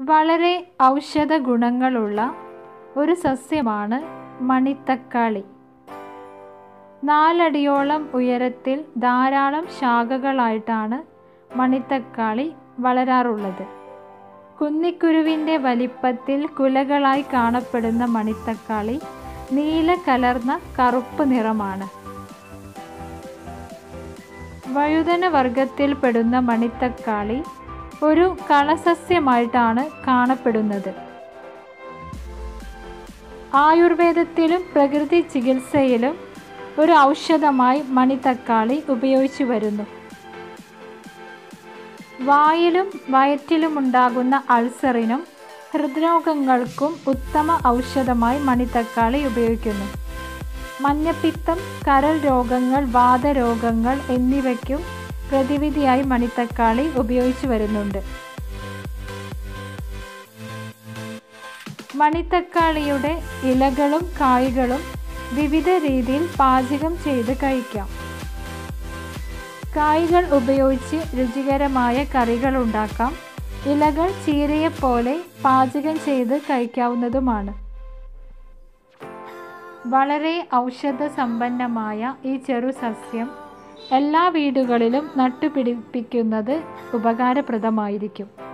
വളരെ ഔഷധ ഗുണങ്ങളുള്ള ഒരു സസ്യമാണ് മണിത്തക്കാളി നാലടിയോളം ഉയരത്തിൽ ധാരാളം ശാഖകളായിട്ടാണ് മണിത്തക്കാളി വളരാറുള്ളത് കുന്നിക്കുരുവിൻ്റെ വലിപ്പത്തിൽ കുലകളായി കാണപ്പെടുന്ന മണിത്തക്കാളി നീല കലർന്ന കറുപ്പ് നിറമാണ് വഴുതന വർഗത്തിൽപ്പെടുന്ന മണിത്തക്കാളി ഒരു കളസസ്യമായിട്ടാണ് കാണപ്പെടുന്നത് ആയുർവേദത്തിലും പ്രകൃതി ചികിത്സയിലും ഒരു ഔഷധമായി മണിത്തക്കാളി ഉപയോഗിച്ചു വരുന്നു വായിലും വയറ്റിലും ഉണ്ടാകുന്ന അൾസറിനും ഹൃദ്രോഗങ്ങൾക്കും ഉത്തമ ഔഷധമായി മണിത്തക്കാളി ഉപയോഗിക്കുന്നു മഞ്ഞപ്പിത്തം കരൾ രോഗങ്ങൾ വാതരോഗങ്ങൾ എന്നിവയ്ക്കും പ്രതിവിധിയായി മണിത്തക്കാളി ഉപയോഗിച്ചു വരുന്നുണ്ട് മണിത്തക്കാളിയുടെ ഇലകളും കായ്കളും വിവിധ രീതിയിൽ പാചകം ചെയ്ത് കഴിക്കാം കായ്കൾ ഉപയോഗിച്ച് രുചികരമായ കറികൾ ഉണ്ടാക്കാം ഇലകൾ ചീരയെപ്പോലെ പാചകം ചെയ്ത് കഴിക്കാവുന്നതുമാണ് വളരെ ഔഷധ സമ്പന്നമായ ഈ ചെറു സസ്യം എല്ലാ വീടുകളിലും നട്ടുപിടിപ്പിക്കുന്നത് ഉപകാരപ്രദമായിരിക്കും